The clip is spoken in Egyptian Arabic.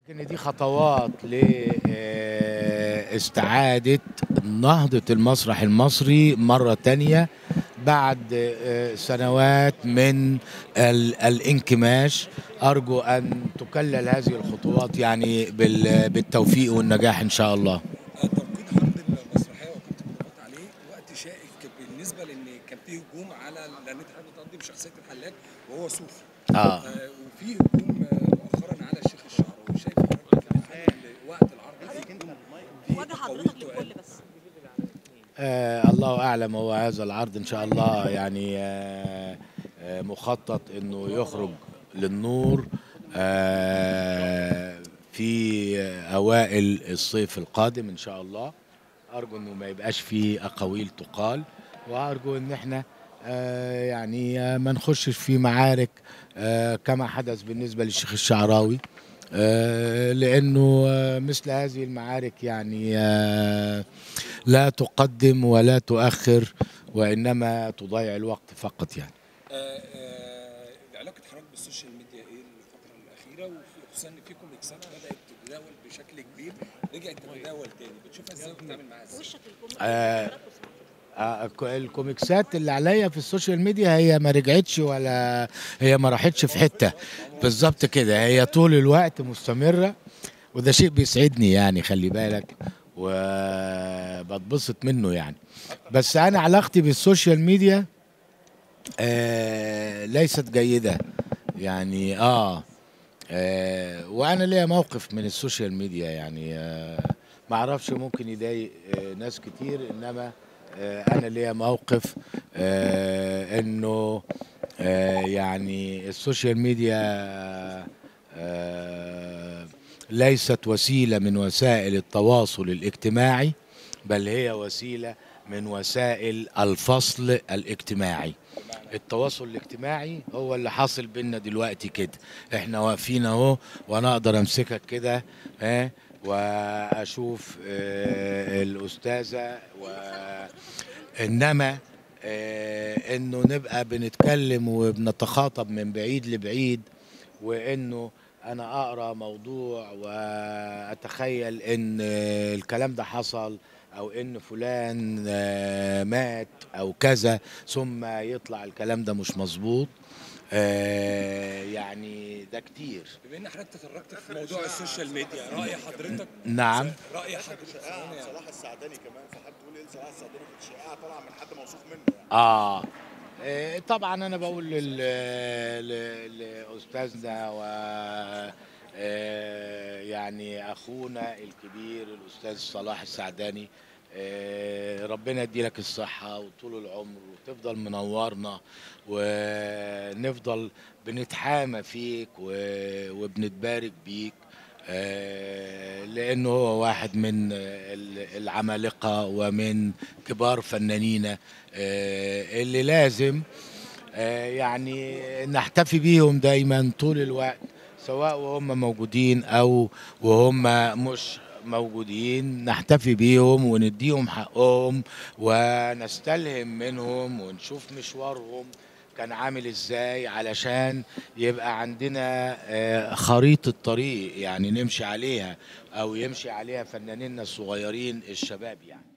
ان دي خطوات لاستعادة نهضة المسرح المصري مرة تانية بعد آه، سنوات من ال- الانكماش أرجو أن تكلل هذه الخطوات يعني بال- بالتوفيق والنجاح إن شاء الله توقيت حرب المسرحيه وكنت بتضغط عليه وقت شائك بالنسبه لان كان فيه هجوم على لان انت حضرتك بتقدم شخصيه الحلاج وهو صوفي آه. آه وفي هجوم آه، مؤخرا على الشيخ الشعراوي شايف حضرتك إن وقت العرض في هجوم في وجه تقويض حضرتك تقال. للكل بس آه الله اعلم هو هذا العرض ان شاء الله يعني آه آه مخطط انه يخرج للنور آه في اوائل الصيف القادم ان شاء الله ارجو انه ما يبقاش فيه اقاويل تقال وارجو ان احنا آه يعني آه ما نخشش في معارك آه كما حدث بالنسبه للشيخ الشعراوي آه لانه آه مثل هذه المعارك يعني آه لا تقدم ولا تؤخر وانما تضيع الوقت فقط يعني آه، آه، علاقه حضرتك بالسوشيال ميديا ايه الفتره الاخيره وخصوصا ان في كوميكسات بدات تتداول بشكل كبير رجعت تتداول تاني بتشوفها ازاي وبتتعامل معاها ازاي؟ وشك للكل آه، آه، الك- الكوميكسات اللي عليا في السوشيال ميديا هي ما رجعتش ولا هي ما راحتش في حته بالظبط كده هي طول الوقت مستمره وده شيء بيسعدني يعني خلي بالك وبتبسط منه يعني بس انا علاقتي بالسوشيال ميديا آه ليست جيده يعني اه, آه وانا ليا موقف من السوشيال ميديا يعني آه ما اعرفش ممكن يضايق آه ناس كتير انما آه انا ليا موقف آه انه آه يعني السوشيال ميديا آه ليست وسيله من وسائل التواصل الاجتماعي بل هي وسيله من وسائل الفصل الاجتماعي التواصل الاجتماعي هو اللي حاصل بينا دلوقتي كده احنا واقفين اهو وانا اقدر امسكك كده ها واشوف آه الاستاذه و انما آه انه نبقى بنتكلم وبنتخاطب من بعيد لبعيد وانه انا اقرا موضوع واتخيل ان آه، الكلام ده حصل او ان فلان آه، مات او كذا ثم يطلع الكلام ده مش مظبوط آه، يعني ده كتير بما ان حضرتك تطرقت في موضوع السوشيال ميديا راي حضرتك نعم راي حضرتك ثواني يا- صلاح السعداني كمان فحد تقول ايه صلاح السعداني في الشائعه طالعه من حد موثوق منه يعني آه إيه، طبعا انا بقول لل... ل- لاستاذنا و آه، يعني اخونا الكبير الاستاذ صلاح السعداني آه، ربنا يديلك الصحة وطول العمر وتفضل منورنا ونفضل بنتحامى فيك و- وبنتبارك بيك آه، لانه هو واحد من ال- العمالقه ومن كبار فنانينا آه، اللي لازم آه، يعني نحتفي بيهم دايما طول الوقت سواء وهم موجودين او وهم مش موجودين نحتفي بيهم ونديهم حقهم ونستلهم منهم ونشوف مشوارهم كان عامل ازاي علشان يبقى عندنا آه، خريطة طريق يعني نمشي عليها او يمشي عليها فنانينا الصغيرين الشباب يعني